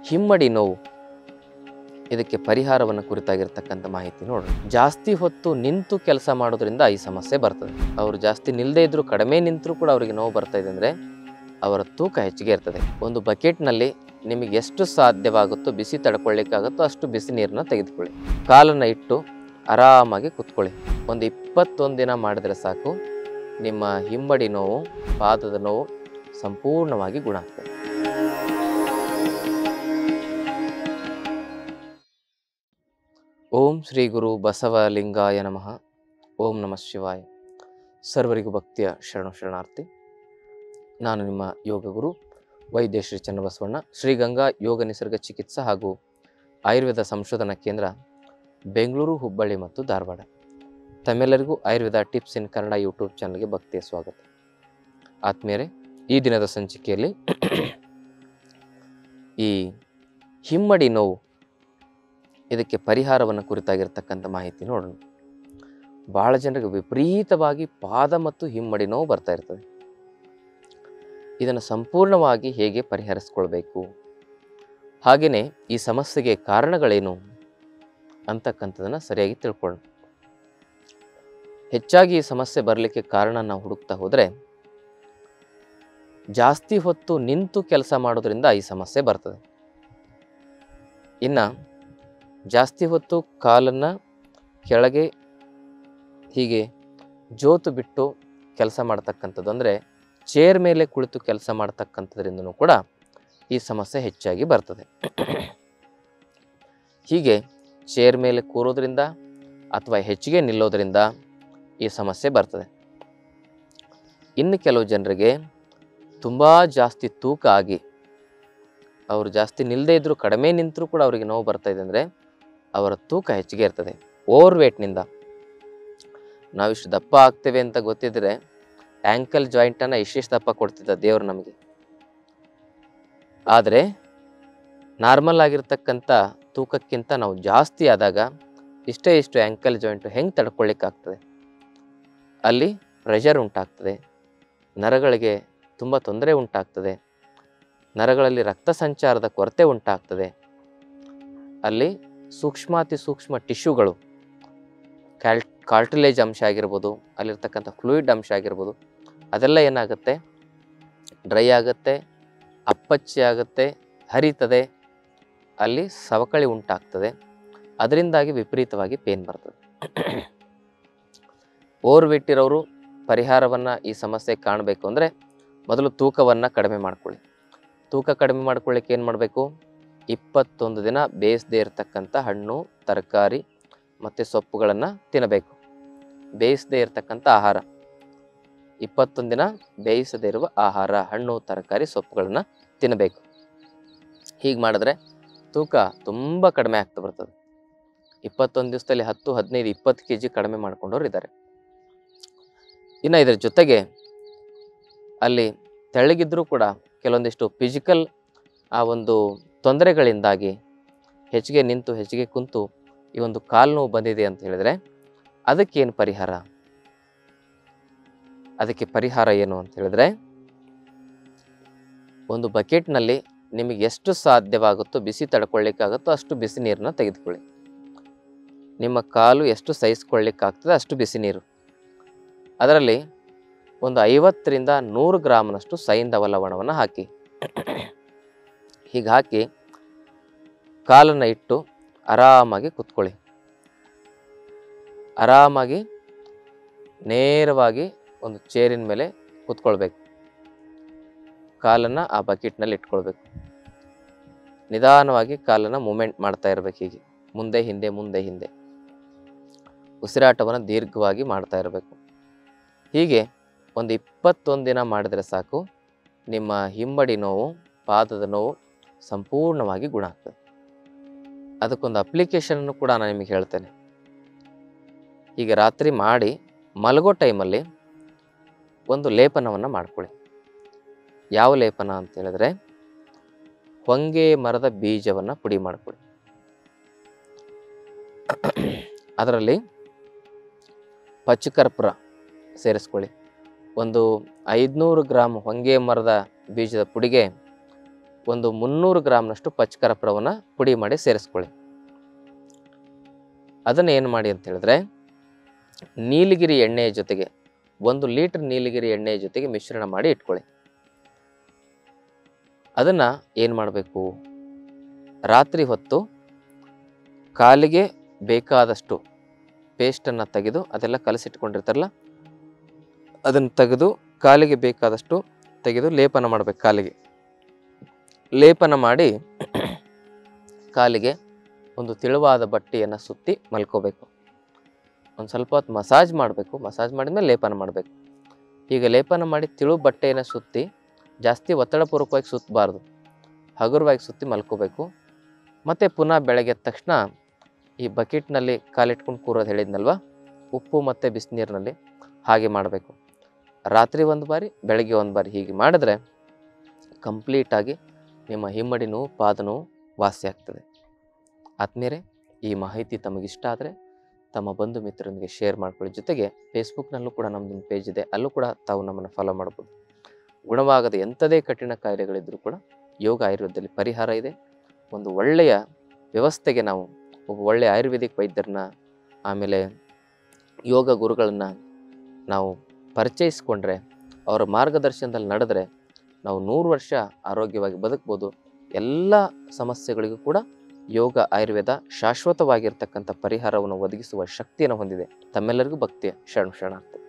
ಹಿಮ್ಮಡಿ ನೋವು ಇದಕ್ಕೆ ಪರಿಹಾರವನ್ನು ಕುರಿತಾಗಿರ್ತಕ್ಕಂಥ ಮಾಹಿತಿ ನೋಡ್ರಿ ಜಾಸ್ತಿ ಹೊತ್ತು ನಿಂತು ಕೆಲಸ ಮಾಡೋದ್ರಿಂದ ಈ ಸಮಸ್ಯೆ ಬರ್ತದೆ ಅವರು ಜಾಸ್ತಿ ನಿಲ್ಲದೇ ಇದ್ರೂ ಕಡಿಮೆ ನಿಂತರೂ ಕೂಡ ಅವರಿಗೆ ನೋವು ಬರ್ತಾ ಇದೆ ಅಂದರೆ ಅವರ ತೂಕ ಹೆಚ್ಚಿಗೆ ಇರ್ತದೆ ಒಂದು ಬಕೆಟ್ನಲ್ಲಿ ನಿಮಗೆ ಎಷ್ಟು ಸಾಧ್ಯವಾಗುತ್ತೋ ಬಿಸಿ ತಡ್ಕೊಳ್ಳಿಕ್ಕಾಗುತ್ತೋ ಅಷ್ಟು ಬಿಸಿ ನೀರನ್ನ ತೆಗೆದುಕೊಳ್ಳಿ ಕಾಲನ್ನು ಇಟ್ಟು ಆರಾಮಾಗಿ ಕುತ್ಕೊಳ್ಳಿ ಒಂದು ಇಪ್ಪತ್ತೊಂದು ದಿನ ಮಾಡಿದರೆ ಸಾಕು ನಿಮ್ಮ ಹಿಂಬಡಿ ನೋವು ಪಾದದ ನೋವು ಸಂಪೂರ್ಣವಾಗಿ ಗುಣ ಆಗ್ತದೆ ಓಂ ಶ್ರೀ ಗುರು ಬಸವಲಿಂಗಾಯ ನಮಃ ಓಂ ನಮಃ ಶಿವಾಯ ಸರ್ವರಿಗೂ ಭಕ್ತಿಯ ಶರಣು ಶರಣಾರ್ಥಿ ನಾನು ನಿಮ್ಮ ಯೋಗ ಗುರು ವೈದ್ಯ ಶ್ರೀ ಚನ್ನಬಸವಣ್ಣ ಶ್ರೀಗಂಗಾ ಯೋಗ ನಿಸರ್ಗ ಚಿಕಿತ್ಸಾ ಹಾಗೂ ಆಯುರ್ವೇದ ಸಂಶೋಧನಾ ಕೇಂದ್ರ ಬೆಂಗಳೂರು ಹುಬ್ಬಳ್ಳಿ ಮತ್ತು ಧಾರವಾಡ ತಮ್ಮೆಲ್ಲರಿಗೂ Ayurveda tips in Kannada YouTube ಚಾನಲ್ಗೆ ಭಕ್ತಿಯ ಸ್ವಾಗತ ಆತ್ಮೀಯರೇ ಈ ದಿನದ ಸಂಚಿಕೆಯಲ್ಲಿ ಈ ಹಿಮ್ಮಡಿ ನೋವು ಇದಕ್ಕೆ ಪರಿಹಾರವನ್ನು ಕುರಿತಾಗಿರ್ತಕ್ಕಂಥ ಮಾಹಿತಿ ನೋಡೋಣ ಭಾಳ ಜನರಿಗೆ ವಿಪರೀತವಾಗಿ ಪಾದ ಮತ್ತು ಹಿಮ್ಮಡಿ ನೋವು ಬರ್ತಾ ಇರ್ತದೆ ಇದನ್ನು ಸಂಪೂರ್ಣವಾಗಿ ಹೇಗೆ ಪರಿಹರಿಸ್ಕೊಳ್ಬೇಕು ಹಾಗೆಯೇ ಈ ಸಮಸ್ಯೆಗೆ ಕಾರಣಗಳೇನು ಅಂತಕ್ಕಂಥದ್ದನ್ನು ಸರಿಯಾಗಿ ತಿಳ್ಕೊಳ್ಳೋಣ ಹೆಚ್ಚಾಗಿ ಈ ಸಮಸ್ಯೆ ಬರಲಿಕ್ಕೆ ಕಾರಣ ನಾವು ಹುಡುಕ್ತಾ ಹೋದರೆ ಜಾಸ್ತಿ ಹೊತ್ತು ನಿಂತು ಕೆಲಸ ಮಾಡೋದ್ರಿಂದ ಈ ಸಮಸ್ಯೆ ಬರ್ತದೆ ಇನ್ನು ಜಾಸ್ತಿ ಹೊತ್ತು ಕಾಲನ್ನು ಕೆಳಗೆ ಹೀಗೆ ಜೋತು ಬಿಟ್ಟು ಕೆಲಸ ಮಾಡ್ತಕ್ಕಂಥದ್ದು ಅಂದರೆ ಚೇರ್ ಮೇಲೆ ಕುಳಿತು ಕೆಲಸ ಮಾಡ್ತಕ್ಕಂಥದ್ರಿಂದನೂ ಕೂಡ ಈ ಸಮಸ್ಯೆ ಹೆಚ್ಚಾಗಿ ಬರ್ತದೆ ಹೀಗೆ ಚೇರ್ ಮೇಲೆ ಕೂರೋದ್ರಿಂದ ಅಥವಾ ಹೆಚ್ಚಿಗೆ ನಿಲ್ಲೋದ್ರಿಂದ ಈ ಸಮಸ್ಯೆ ಬರ್ತದೆ ಇನ್ನು ಕೆಲವು ಜನರಿಗೆ ತುಂಬ ಜಾಸ್ತಿ ತೂಕ ಆಗಿ ಅವರು ಜಾಸ್ತಿ ನಿಲ್ಲದೇ ಇದ್ದರೂ ಕಡಿಮೆ ನಿಂತರೂ ಕೂಡ ಅವರಿಗೆ ನೋವು ಬರ್ತಾ ಇದೆ ಅಂದರೆ ಅವರ ತೂಕ ಹೆಚ್ಚಿಗೆ ಇರ್ತದೆ ಓವರ್ ವೇಟ್ನಿಂದ ನಾವಿಷ್ಟು ದಪ್ಪ ಆಗ್ತೇವೆ ಅಂತ ಗೊತ್ತಿದ್ರೆ ಆ್ಯಂಕಲ್ ಜಾಯಿಂಟನ್ನು ಇಷ್ಟಿಷ್ಟು ದಪ್ಪ ಕೊಡ್ತಿದ್ದ ದೇವರು ನಮಗೆ ಆದರೆ ನಾರ್ಮಲ್ ಆಗಿರ್ತಕ್ಕಂಥ ತೂಕಕ್ಕಿಂತ ನಾವು ಜಾಸ್ತಿ ಆದಾಗ ಇಷ್ಟೇ ಇಷ್ಟು ಆ್ಯಂಕಲ್ ಜಾಯಿಂಟು ಹೆಂಗೆ ತಡ್ಕೊಳ್ಳಿಕ್ಕಾಗ್ತದೆ ಅಲ್ಲಿ ಪ್ರೆಷರ್ ಉಂಟಾಗ್ತದೆ ನರಗಳಿಗೆ ತುಂಬ ತೊಂದರೆ ಉಂಟಾಗ್ತದೆ ನರಗಳಲ್ಲಿ ರಕ್ತ ಸಂಚಾರದ ಕೊರತೆ ಉಂಟಾಗ್ತದೆ ಅಲ್ಲಿ ಸೂಕ್ಷ್ಮಾತಿ ಸೂಕ್ಷ್ಮ ಟಿಶ್ಯೂಗಳು ಕ್ಯಾಲ್ ಕಾರ್ಟಿಲೇಜ್ ಅಂಶ ಆಗಿರ್ಬೋದು ಅಲ್ಲಿರ್ತಕ್ಕಂಥ ಫ್ಲೂಯಿಡ್ ಅಂಶ ಆಗಿರ್ಬೋದು ಅದೆಲ್ಲ ಏನಾಗುತ್ತೆ ಡ್ರೈ ಆಗುತ್ತೆ ಅಪ್ಪಚ್ಚಿ ಆಗುತ್ತೆ ಹರಿತದೆ ಅಲ್ಲಿ ಸವಕಳಿ ಉಂಟಾಗ್ತದೆ ಅದರಿಂದಾಗಿ ವಿಪರೀತವಾಗಿ ಪೇನ್ ಬರ್ತದೆ ಓವರ್ ವೇಟ್ ಇರೋರು ಪರಿಹಾರವನ್ನು ಈ ಸಮಸ್ಯೆ ಕಾಣಬೇಕು ಅಂದರೆ ಮೊದಲು ತೂಕವನ್ನು ಕಡಿಮೆ ಮಾಡ್ಕೊಳ್ಳಿ ತೂಕ ಕಡಿಮೆ ಮಾಡ್ಕೊಳ್ಳಿಕ್ಕೆ ಏನು ಮಾಡಬೇಕು ಇಪ್ಪತ್ತೊಂದು ದಿನ ಬೇಯಿಸದೇ ಇರತಕ್ಕಂಥ ಹಣ್ಣು ತರಕಾರಿ ಮತ್ತು ಸೊಪ್ಪುಗಳನ್ನು ತಿನ್ನಬೇಕು ಬೇಯಿಸದೇ ಇರತಕ್ಕಂಥ ಆಹಾರ ಇಪ್ಪತ್ತೊಂದು ದಿನ ಬೇಯಿಸದೇ ಇರುವ ಆಹಾರ ಹಣ್ಣು ತರಕಾರಿ ಸೊಪ್ಪುಗಳನ್ನು ತಿನ್ನಬೇಕು ಹೀಗೆ ಮಾಡಿದ್ರೆ ತೂಕ ತುಂಬ ಕಡಿಮೆ ಆಗ್ತಾ ಬರ್ತದೆ ಇಪ್ಪತ್ತೊಂದು ದಿವಸದಲ್ಲಿ ಹತ್ತು ಹದಿನೈದು ಇಪ್ಪತ್ತು ಕೆ ಜಿ ಕಡಿಮೆ ಮಾಡ್ಕೊಂಡವ್ರು ಇದ್ದಾರೆ ಇನ್ನು ಇದರ ಜೊತೆಗೆ ಅಲ್ಲಿ ತೆಳ್ಳಗಿದ್ರೂ ಕೂಡ ಕೆಲವೊಂದಿಷ್ಟು ಫಿಸಿಕಲ್ ಆ ಒಂದು ತೊಂದರೆಗಳಿಂದಾಗಿ ಹೆಚ್ಚಿಗೆ ನಿಂತು ಹೆಚ್ಚಿಗೆ ಕುಂತು ಈ ಒಂದು ಕಾಲು ನೋವು ಬಂದಿದೆ ಅಂತ ಹೇಳಿದ್ರೆ ಅದಕ್ಕೇನು ಪರಿಹಾರ ಅದಕ್ಕೆ ಪರಿಹಾರ ಏನು ಅಂತ ಹೇಳಿದ್ರೆ ಒಂದು ಬಕೆಟ್ನಲ್ಲಿ ನಿಮಗೆ ಎಷ್ಟು ಸಾಧ್ಯವಾಗುತ್ತೋ ಬಿಸಿ ತಡ್ಕೊಳ್ಳಿಕ್ಕಾಗುತ್ತೋ ಅಷ್ಟು ಬಿಸಿ ನೀರನ್ನ ತೆಗೆದುಕೊಳ್ಳಿ ನಿಮ್ಮ ಕಾಲು ಎಷ್ಟು ಸಹಿಸ್ಕೊಳ್ಳಿಕ್ಕಾಗ್ತದೆ ಅಷ್ಟು ಬಿಸಿ ನೀರು ಅದರಲ್ಲಿ ಒಂದು ಐವತ್ತರಿಂದ ನೂರು ಗ್ರಾಮ್ನಷ್ಟು ಸೈಂಧವ ಲವಣವನ್ನು ಹಾಕಿ ಹೀಗೆ ಹಾಕಿ ಕಾಲನ್ನು ಇಟ್ಟು ಆರಾಮಾಗಿ ಕುತ್ಕೊಳ್ಳಿ ಆರಾಮಾಗಿ ನೇರವಾಗಿ ಒಂದು ಚೇರಿನ ಮೇಲೆ ಕುತ್ಕೊಳ್ಬೇಕು ಕಾಲನ್ನು ಆ ಬಕೆಟ್ನಲ್ಲಿ ಇಟ್ಕೊಳ್ಬೇಕು ನಿಧಾನವಾಗಿ ಕಾಲನ್ನು ಮೂಮೆಂಟ್ ಮಾಡ್ತಾ ಇರಬೇಕು ಹೀಗೆ ಮುಂದೆ ಹಿಂದೆ ಮುಂದೆ ಹಿಂದೆ ಉಸಿರಾಟವನ್ನು ದೀರ್ಘವಾಗಿ ಮಾಡ್ತಾ ಇರಬೇಕು ಹೀಗೆ ಒಂದು ಇಪ್ಪತ್ತೊಂದು ದಿನ ಮಾಡಿದರೆ ಸಾಕು ನಿಮ್ಮ ಹಿಂಬಡಿ ನೋವು ಪಾದದ ನೋವು ಸಂಪೂರ್ಣವಾಗಿ ಗುಣ ಆಗ್ತದೆ ಅದಕ್ಕೊಂದು ಅಪ್ಲಿಕೇಶನನ್ನು ಕೂಡ ನಾನು ನಿಮಗೆ ಹೇಳ್ತೇನೆ ಈಗ ರಾತ್ರಿ ಮಾಡಿ ಮಲಗೋ ಟೈಮಲ್ಲಿ ಒಂದು ಲೇಪನವನ್ನು ಮಾಡ್ಕೊಳ್ಳಿ ಯಾವ ಲೇಪನ ಅಂತ ಹೇಳಿದ್ರೆ ಹೊಂಗೆ ಮರದ ಬೀಜವನ್ನು ಪುಡಿ ಮಾಡ್ಕೊಳ್ಳಿ ಅದರಲ್ಲಿ ಪಚ್ಚಕರ್ಪೂರ ಸೇರಿಸ್ಕೊಳ್ಳಿ ಒಂದು ಐದುನೂರು ಗ್ರಾಮ್ ಹೊಂಗೆ ಮರದ ಬೀಜದ ಪುಡಿಗೆ ಒಂದು ಮುನ್ನೂರು ಗ್ರಾಮ್ನಷ್ಟು ಪಚ್ಚಕರ್ಪೂರವನ್ನು ಪುಡಿ ಮಾಡಿ ಸೇರಿಸ್ಕೊಳ್ಳಿ ಅದನ್ನು ಏನು ಮಾಡಿ ಅಂತ ಹೇಳಿದ್ರೆ ನೀಲಗಿರಿ ಎಣ್ಣೆಯ ಜೊತೆಗೆ ಒಂದು ಲೀಟರ್ ನೀಲಗಿರಿ ಎಣ್ಣೆಯ ಜೊತೆಗೆ ಮಿಶ್ರಣ ಮಾಡಿ ಇಟ್ಕೊಳ್ಳಿ ಅದನ್ನು ಏನು ಮಾಡಬೇಕು ರಾತ್ರಿ ಹೊತ್ತು ಕಾಲಿಗೆ ಬೇಕಾದಷ್ಟು ಪೇಸ್ಟನ್ನು ತೆಗೆದು ಅದೆಲ್ಲ ಕಲಸಿಟ್ಕೊಂಡಿರ್ತಾರಲ್ಲ ಅದನ್ನು ತೆಗೆದು ಕಾಲಿಗೆ ಬೇಕಾದಷ್ಟು ತೆಗೆದು ಲೇಪನ ಮಾಡಬೇಕು ಕಾಲಿಗೆ ಲೇಪನ ಮಾಡಿ ಕಾಲಿಗೆ ಒಂದು ತೆಳುವಾದ ಬಟ್ಟೆಯನ್ನು ಸುತ್ತಿ ಮಲ್ಕೋಬೇಕು ಒಂದು ಸ್ವಲ್ಪ ಹೊತ್ತು ಮಸಾಜ್ ಮಾಡಬೇಕು ಮಸಾಜ್ ಮಾಡಿದ್ಮೇಲೆ ಲೇಪನ ಮಾಡಬೇಕು ಈಗ ಲೇಪನ ಮಾಡಿ ತಿಳು ಬಟ್ಟೆಯನ್ನು ಸುತ್ತಿ ಜಾಸ್ತಿ ಒತ್ತಡಪೂರ್ವಕವಾಗಿ ಸುತ್ತಬಾರ್ದು ಹಗುರವಾಗಿ ಸುತ್ತಿ ಮಲ್ಕೋಬೇಕು ಮತ್ತು ಪುನಃ ಬೆಳಗ್ಗೆ ಎದ್ದ ತಕ್ಷಣ ಈ ಬಕೆಟ್ನಲ್ಲಿ ಕಾಲಿಟ್ಕೊಂಡು ಕೂರೋದು ಹೇಳಿದ್ನಲ್ವ ಉಪ್ಪು ಮತ್ತು ಬಿಸಿನೀರಿನಲ್ಲಿ ಹಾಗೆ ಮಾಡಬೇಕು ರಾತ್ರಿ ಒಂದು ಬಾರಿ ಬೆಳಗ್ಗೆ ಒಂದು ಬಾರಿ ಹೀಗೆ ಮಾಡಿದ್ರೆ ಕಂಪ್ಲೀಟಾಗಿ ನಿಮ್ಮ ಹಿಮ್ಮಡಿ ನೋವು ಪಾದ ನೋವು ವಾಸಿ ಆಗ್ತದೆ ಆದ್ಮೇಲೆ ಈ ಮಾಹಿತಿ ತಮಗಿಷ್ಟ ಆದರೆ ತಮ್ಮ ಬಂಧು ಮಿತ್ರರೊಂದಿಗೆ ಶೇರ್ ಮಾಡ್ಕೊಳ್ಳಿ ಜೊತೆಗೆ ಫೇಸ್ಬುಕ್ನಲ್ಲೂ ಕೂಡ ನಮ್ಮದೊಂದು ಪೇಜ್ ಇದೆ ಅಲ್ಲೂ ಕೂಡ ತಾವು ನಮ್ಮನ್ನು ಫಾಲೋ ಮಾಡ್ಬೋದು ಗುಣವಾಗದ ಎಂಥದೇ ಕಠಿಣ ಕಾಯಿಲೆಗಳಿದ್ರೂ ಕೂಡ ಯೋಗ ಆಯುರ್ವೇದದಲ್ಲಿ ಪರಿಹಾರ ಇದೆ ಒಂದು ಒಳ್ಳೆಯ ವ್ಯವಸ್ಥೆಗೆ ನಾವು ಒಬ್ಬ ಒಳ್ಳೆಯ ಆಯುರ್ವೇದಿಕ್ ವೈದ್ಯರನ್ನ ಆಮೇಲೆ ಯೋಗ ಗುರುಗಳನ್ನು ನಾವು ಪರಿಚಯಿಸ್ಕೊಂಡ್ರೆ ಅವರ ಮಾರ್ಗದರ್ಶನದಲ್ಲಿ ನಡೆದ್ರೆ ನಾವು ನೂರು ವರ್ಷ ಆರೋಗ್ಯವಾಗಿ ಬದುಕ್ಬೋದು ಎಲ್ಲ ಸಮಸ್ಯೆಗಳಿಗೂ ಕೂಡ ಯೋಗ ಆಯುರ್ವೇದ ಶಾಶ್ವತವಾಗಿರ್ತಕ್ಕಂಥ ಪರಿಹಾರವನ್ನು ಒದಗಿಸುವ ಶಕ್ತಿಯನ್ನು ಹೊಂದಿದೆ ತಮ್ಮೆಲ್ಲರಿಗೂ ಭಕ್ತಿಯ ಶರಣ ಶರಣಾರ್ಥಿ